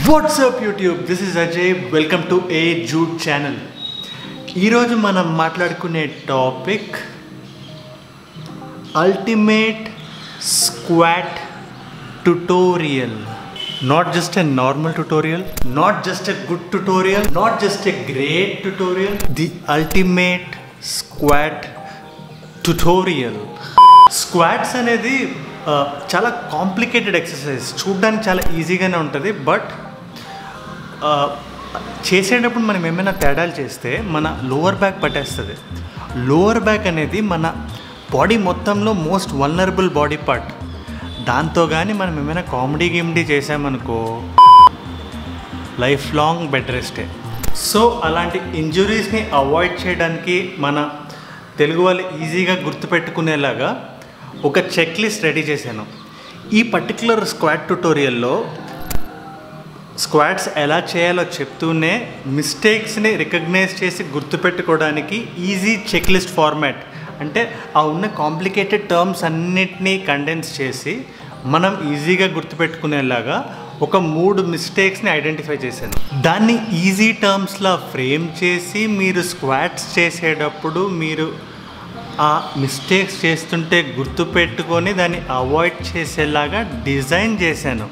WhatsApp YouTube this is Ajay welcome to A Jude channel ఈరోజు మనం మాట్లాడుకునే topic ultimate squat tutorial not just a normal tutorial not just a good tutorial not just a great tutorial the ultimate squat tutorial squats అనేది ఆ, చాలా complicated exercise చూడడానికి చాలా ఈజీగానే ఉంటుంది బట్ చేసేటప్పుడు మనం ఏమైనా తేడాలు చేస్తే మన లోవర్ బ్యాక్ పట్టేస్తుంది లోవర్ బ్యాక్ అనేది మన బాడీ మొత్తంలో మోస్ట్ వల్నరబుల్ బాడీ పార్ట్ దాంతో కానీ మనం ఏమైనా కామెడీ గిమ్డీ చేసామనుకో లైఫ్ లాంగ్ బెడ్ రెస్టే సో అలాంటి ఇంజురీస్ని అవాయిడ్ చేయడానికి మన తెలుగు వాళ్ళు ఈజీగా గుర్తుపెట్టుకునేలాగా ఒక చెక్ లిస్ట్ రెడీ చేశాను ఈ పర్టికులర్ స్క్వాడ్ ట్యుటోరియల్లో స్క్వాడ్స్ ఎలా చేయాలో చెప్తూనే మిస్టేక్స్ని రికగ్నైజ్ చేసి గుర్తుపెట్టుకోవడానికి ఈజీ చెక్ లిస్ట్ ఫార్మాట్ అంటే ఆ ఉన్న కాంప్లికేటెడ్ టర్మ్స్ అన్నిటినీ కండెన్స్ చేసి మనం ఈజీగా గుర్తుపెట్టుకునేలాగా ఒక మూడు మిస్టేక్స్ని ఐడెంటిఫై చేశాను దాన్ని ఈజీ టర్మ్స్లా ఫ్రేమ్ చేసి మీరు స్క్వాట్స్ చేసేటప్పుడు మీరు ఆ మిస్టేక్స్ చేస్తుంటే గుర్తుపెట్టుకొని దాన్ని అవాయిడ్ చేసేలాగా డిజైన్ చేశాను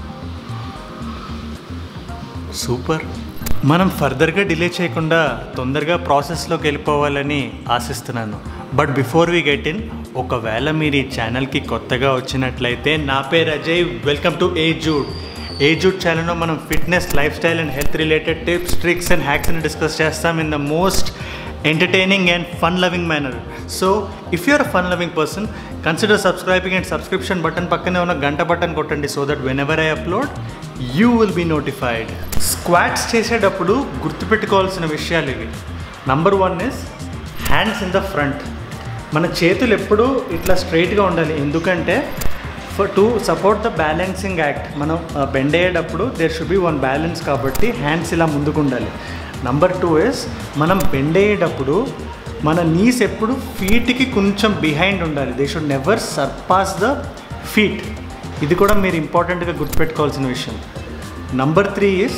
సూపర్ మనం ఫర్దర్గా డిలే చేయకుండా తొందరగా ప్రాసెస్లోకి వెళ్ళిపోవాలని ఆశిస్తున్నాను but before we get in ఒకవేళ మీరు ఈ ఛానల్కి కొత్తగా వచ్చినట్లయితే నా పేరు Ajay welcome to A Jude A Jude ఛానల్లో మనం fitness life style and health related tips tricks and హ్యాక్స్ని డిస్కస్ చేస్తాం in the most entertaining and fun loving manner so if you're fun loving person consider subscribing and subscription button పక్కనే ఉన్న గంట button కొట్టండి so that whenever I upload you will be notified squats చేసేటప్పుడు గుర్తుపెట్టుకోవాల్సిన విషయాలు ఇవి number one is hands in the front మన చేతులు ఎప్పుడూ ఇట్లా స్ట్రైట్గా ఉండాలి ఎందుకంటే for to support the balancing act మనం బెండ్ అయ్యేటప్పుడు there should be one balance కాబట్టి హ్యాండ్స్ ఇలా ముందుకు ఉండాలి నంబర్ టూ ఇస్ మనం బెండ్ అయ్యేటప్పుడు మన నీస్ ఎప్పుడు ఫీట్కి కొంచెం బిహైండ్ ఉండాలి they should never surpass the feet ఇది కూడా మీరు ఇంపార్టెంట్గా గుర్తుపెట్టుకోవాల్సిన విషయం నంబర్ త్రీ ఇస్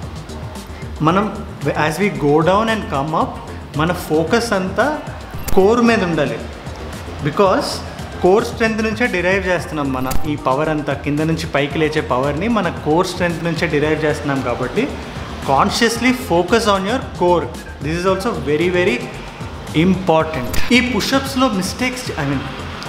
మనం as we go down and come up మన ఫోకస్ అంతా కోర్ మీద ఉండాలి బికాస్ కోర్ స్ట్రెంత్ నుంచే డిరైవ్ చేస్తున్నాం మన ఈ పవర్ అంతా కింద నుంచి పైకి లేచే పవర్ని మన కోర్ స్ట్రెంత్ నుంచే డిరైవ్ చేస్తున్నాం కాబట్టి కాన్షియస్లీ focus on your core this is also very very important ఈ పుషప్స్లో మిస్టేక్స్ ఐ మీన్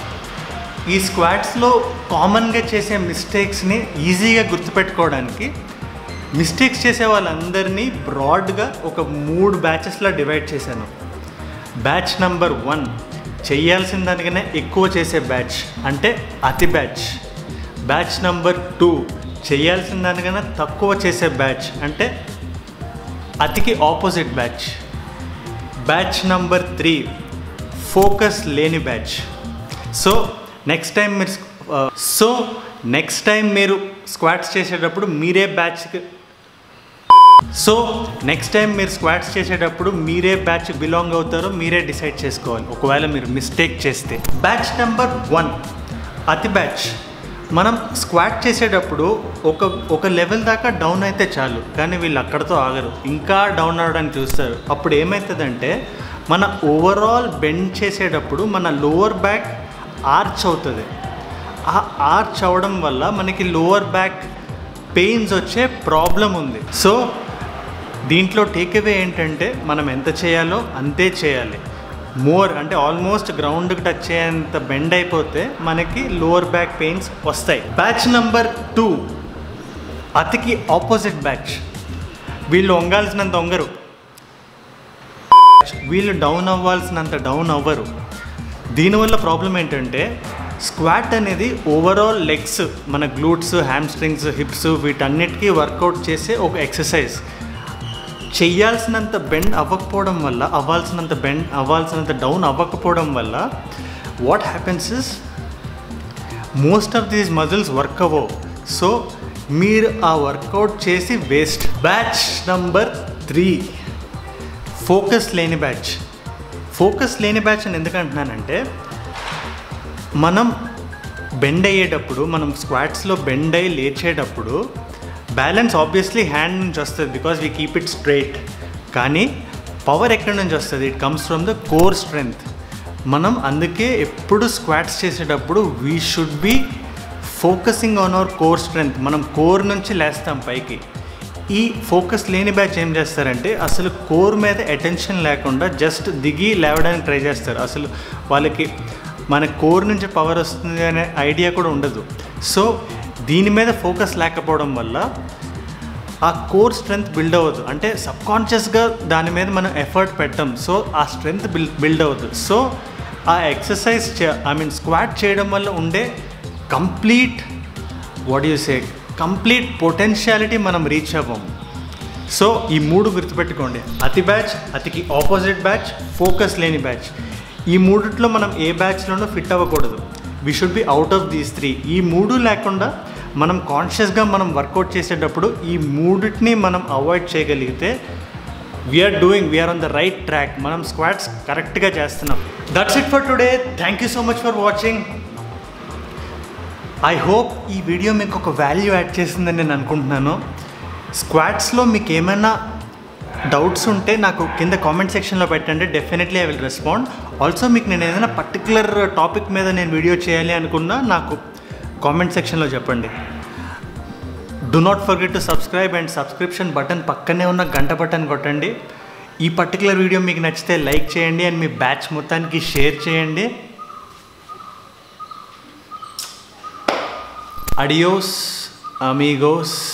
ఈ స్క్వాట్స్లో కామన్గా చేసే మిస్టేక్స్ని ఈజీగా గుర్తుపెట్టుకోవడానికి మిస్టేక్స్ చేసే వాళ్ళందరినీ బ్రాడ్గా ఒక మూడు బ్యాచెస్లా డివైడ్ చేశాను బ్యాచ్ నంబర్ వన్ చేయాల్సిన దానికన్నా ఎక్కువ చేసే బ్యాచ్ అంటే అతి బ్యాచ్ బ్యాచ్ నంబర్ టూ చేయాల్సిన దానికన్నా తక్కువ చేసే బ్యాచ్ అంటే అతికి opposite batch batch number three focus లేని బ్యాచ్ సో నెక్స్ట్ టైం మీరు సో నెక్స్ట్ టైం మీరు స్క్వాట్స్ చేసేటప్పుడు మీరే బ్యాచ్కి సో నెక్స్ట్ టైం మీరు స్క్వాట్స్ చేసేటప్పుడు మీరే బ్యాచ్ బిలాంగ్ అవుతారో మీరే డిసైడ్ చేసుకోవాలి ఒకవేళ మీరు మిస్టేక్ చేస్తే బ్యాచ్ నెంబర్ వన్ అతి బ్యాచ్ మనం స్క్వాట్ చేసేటప్పుడు ఒక ఒక లెవెల్ దాకా డౌన్ అయితే చాలు కానీ వీళ్ళు అక్కడతో ఆగరు ఇంకా డౌన్ అవడానికి చూస్తారు అప్పుడు ఏమవుతుందంటే మన ఓవరాల్ బెండ్ చేసేటప్పుడు మన లోవర్ బ్యాక్ ఆర్చ్ అవుతుంది ఆ ఆర్చ్ అవడం వల్ల మనకి లోవర్ బ్యాక్ పెయిన్స్ వచ్చే ప్రాబ్లం ఉంది సో దీంట్లో టేక్అవే ఏంటంటే మనం ఎంత చేయాలో అంతే చేయాలి మోర్ అంటే ఆల్మోస్ట్ గ్రౌండ్కి టచ్ అయ్యేంత బెండ్ అయిపోతే మనకి లోవర్ బ్యాక్ పెయిన్స్ వస్తాయి బ్యాచ్ నంబర్ టూ అతికి ఆపోజిట్ బ్యాచ్ వీళ్ళు వంగాల్సినంత వంగరు వీళ్ళు డౌన్ అవ్వాల్సినంత డౌన్ అవ్వరు దీనివల్ల ప్రాబ్లం ఏంటంటే స్క్వాట్ అనేది ఓవరాల్ లెగ్స్ మన గ్లూట్స్ హ్యామ్స్ట్రింగ్స్ హిప్స్ వీటన్నిటికీ వర్కౌట్ చేసే ఒక ఎక్సర్సైజ్ చెయ్యాల్సినంత బెండ్ అవ్వకపోవడం వల్ల అవ్వాల్సినంత బెండ్ అవ్వాల్సినంత డౌన్ అవ్వకపోవడం వల్ల what happens is most of these muscles work అవ్వవు సో మీరు ఆ వర్కౌట్ చేసి waste batch number three focus లేని బ్యాచ్ ఫోకస్ లేని బ్యాచ్ అని ఎందుకు అంటున్నానంటే మనం బెండ్ అయ్యేటప్పుడు మనం స్క్వాట్స్లో బెండ్ అయ్యి లేచేటప్పుడు బ్యాలెన్స్ ఆబ్వియస్లీ హ్యాండ్ నుంచి వస్తుంది because we keep it straight కానీ పవర్ ఎక్కడి నుంచి వస్తుంది it comes from the core strength మనం అందుకే ఎప్పుడు స్క్వాట్స్ చేసేటప్పుడు we should be focusing on our core strength మనం కోర్ నుంచి లేస్తాం పైకి ఈ ఫోకస్ లేని బ్యాచ్ ఏం చేస్తారంటే అసలు కోర్ మీద అటెన్షన్ లేకుండా జస్ట్ దిగి లేవడానికి ట్రై చేస్తారు అసలు వాళ్ళకి మన కోర్ నుంచి పవర్ వస్తుంది అనే ఐడియా కూడా ఉండదు సో దీని మీద ఫోకస్ లేకపోవడం వల్ల ఆ కోర్ స్ట్రెంగ్త్ బిల్డ్ అవ్వదు అంటే సబ్కాన్షియస్గా దాని మీద మనం ఎఫర్ట్ పెట్టాం సో ఆ స్ట్రెంగ్త్ బిల్ బిల్డ్ అవ్వదు సో ఆ ఎక్సర్సైజ్ ఐ మీన్ స్క్వాట్ చేయడం వల్ల ఉండే complete what you say complete potentiality మనం రీచ్ అవ్వము సో ఈ మూడు గుర్తుపెట్టుకోండి అతి బ్యాచ్ అతికి ఆపోజిట్ బ్యాచ్ ఫోకస్ లేని బ్యాచ్ ఈ మూడిట్లో మనం ఏ బ్యాచ్లోనూ ఫిట్ అవ్వకూడదు we should be out of these three ఈ మూడు లేకుండా మనం కాన్షియస్గా మనం వర్కౌట్ చేసేటప్పుడు ఈ మూడిటిని మనం అవాయిడ్ చేయగలిగితే we're doing we're on the right track మనం స్క్వాడ్స్ కరెక్ట్గా చేస్తున్నాం that's it for today thank you so much for watching I hope ఈ వీడియో మీకు ఒక వాల్యూ యాడ్ చేసిందని నేను అనుకుంటున్నాను స్క్వాడ్స్లో మీకు ఏమైనా డౌట్స్ ఉంటే నాకు కింద కామెంట్ సెక్షన్లో పెట్టండి definitely I will respond also మీకు నేను ఏదైనా పర్టికులర్ టాపిక్ మీద నేను వీడియో చేయాలి అనుకున్నా నాకు కామెంట్ సెక్షన్లో చెప్పండి do not forget to subscribe and subscription button పక్కనే ఉన్న గంట బటన్ కొట్టండి ఈ పర్టికులర్ వీడియో మీకు నచ్చితే లైక్ చేయండి అండ్ మీ బ్యాచ్ మొత్తానికి షేర్ చేయండి అడియోస్ అమీగోస్